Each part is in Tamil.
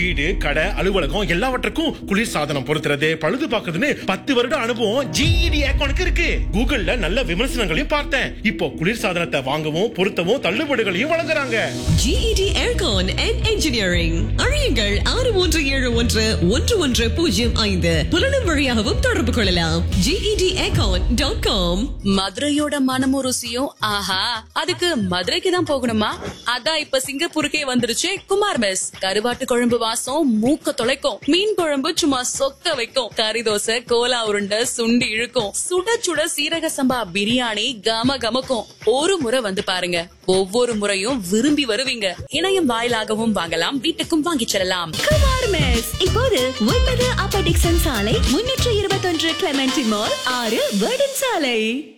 வீடு கடை அலுவலகம் எல்லாவற்றுக்கும் குளிர் சாதனம் பொருத்துறது பழுது பார்க்கறதுன்னு பத்து வருட அனுபவம் ஜிஇடி ஏக்கானுக்கு இருக்கு கூகுள்ல நல்ல விமர்சனங்களையும் பார்த்தேன் இப்போ குளிர் சாதனத்தை வாங்கவும் பொருத்தவும் தள்ளுபடிகளையும் வழங்குறாங்க GED Aircon and Engineering அழையுங்கள் ஆறு மூன்று ஏழு ஒன்று ஒன்று ஒன்று பூஜ்ஜியம் ஐந்து புலனும் வழியாகவும் தொடர்பு கொள்ளலாம் GED Aircon டாட் காம் மதுரையோட மனமும் ருசியும் ஆஹா அதுக்கு மதுரைக்கு தான் போகணுமா அதான் இப்ப சிங்கப்பூருக்கே வந்துருச்சு குமார் மெஸ் கருவாட்டு குழம்பு வாசம் மூக்க தொலைக்கும் மீன் குழம்பு சும்மா சொக்க வைக்கும் கறி தோசை கோலா உருண்டை சுண்டி இழுக்கும் சுட சுட சீரக சம்பா பிரியாணி கம கமக்கும் ஒரு முறை வந்து பாருங்க ஒவ்வொரு முறையும் விரும்பி வருவீங்க இணையம் வாயிலாகவும் வாங்கலாம் வீட்டுக்கும் வாங்கிச் செல்லலாம் குமார் மெஸ் இப்போது ஒன்பது அப்பர் டிக்சன் சாலை முன்னூற்று இருபத்தொன்று கிளமெண்டி மால் ஆறு வேர்டன் சாலை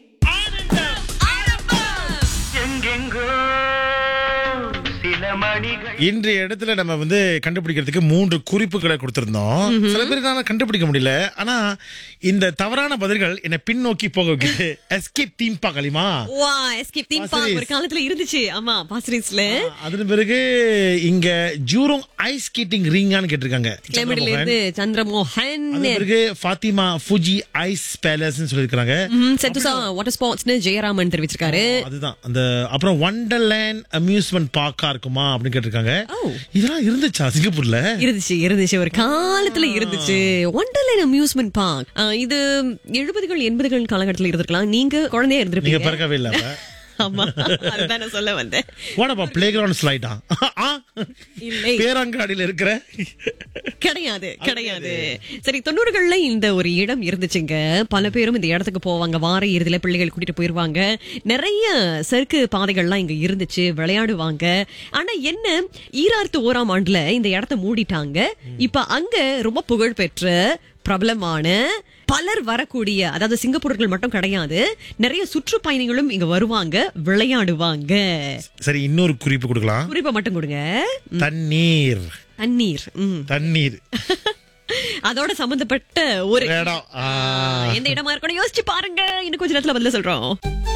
எங்கெங்கோ சில மணிகள் இன்றைய இடத்துல நம்ம வந்து கண்டுபிடிக்கிறதுக்கு மூன்று குறிப்புகளை கொடுத்திருந்தோம் சில பேருனால கண்டுபிடிக்க முடியல ஆனா இந்த தவறான பதில்கள் என்னை பின்னோக்கி போக வைக்குது எஸ்கேப் தீம் பார்க்கலிமா வா எஸ்கேப் தீம் பார்க் ஒரு காலத்துல இருந்துச்சு ஆமா பாஸ்டரிஸ்ல அதன் பிறகு இங்க ஜூரோங் ஐஸ் ஸ்கேட்டிங் ரிங்கான்னு கேட்டிருக்காங்க கிளம்பிடில இருந்து சந்திரமோகன் அதன் பிறகு ஃபாத்திமா ஃபுஜி ஐஸ் பேலஸ் சொல்லிருக்காங்க ம், செத்துசா வாட்டர் ஸ்போர்ட்ஸ்னு ஜெயராமன் தெரிவிச்சிருக்காரு அதுதான் அந்த அப்புறம் வண்டர்லேண்ட் அம்யூஸ்மெண்ட் பார்க்கா இருக்குமா அப்படின்னு கேட்டிருக்காங்க ஓ. இதெல்லாம் இருந்துச்சா சிங்கப்பூர்ல இருந்துச்சு இருந்துச்சு ஒரு காலத்துல இருந்துச்சு ஒண்டர்லைன் அம்யூஸ்மெண்ட் பார்க் இது எழுபதுகள் எண்பதுகள் காலகட்டத்துல இருந்திருக்கலாம் நீங்க குழந்தையா நீங்க இருந்திருப்பீங்க பிறக்கவே இல்ல அப்ப. ஆமா அதுதான் நான் சொல்ல வந்தேன் வாடப்பா பிளே கிரவுண்ட் ஸ்லைடா இல்லை. பேரங்காடியில இருக்கிற கிடையாது கிடையாது சரி தொண்ணூறுகள்ல இந்த ஒரு இடம் இருந்துச்சுங்க பல பேரும் இந்த இடத்துக்கு போவாங்க வார இறுதியில பிள்ளைகள் கூட்டிட்டு போயிருவாங்க நிறைய சறுக்கு பாதைகள்லாம் இங்க இருந்துச்சு விளையாடுவாங்க ஆனா என்ன ஈராயிரத்து ஓராம் ஆண்டுல இந்த இடத்த மூடிட்டாங்க இப்ப அங்க ரொம்ப புகழ்பெற்ற பிரபலமான பலர் வரக்கூடிய அதாவது சிங்கப்பூர்கள் மட்டும் கிடையாது நிறைய சுற்றுப்பயணிகளும் இங்க வருவாங்க விளையாடுவாங்க சரி இன்னொரு குறிப்பு கொடுக்கலாம் குறிப்பை மட்டும் கொடுங்க தண்ணீர் தண்ணீர் ம் தண்ணீர் அதோட சம்பந்தப்பட்ட ஒரு இடம் ஆ. எந்த இடமா இருக்கணும் யோசிச்சு பாருங்க இன்னும் கொஞ்ச நேரத்துல பதில சொல்றோம்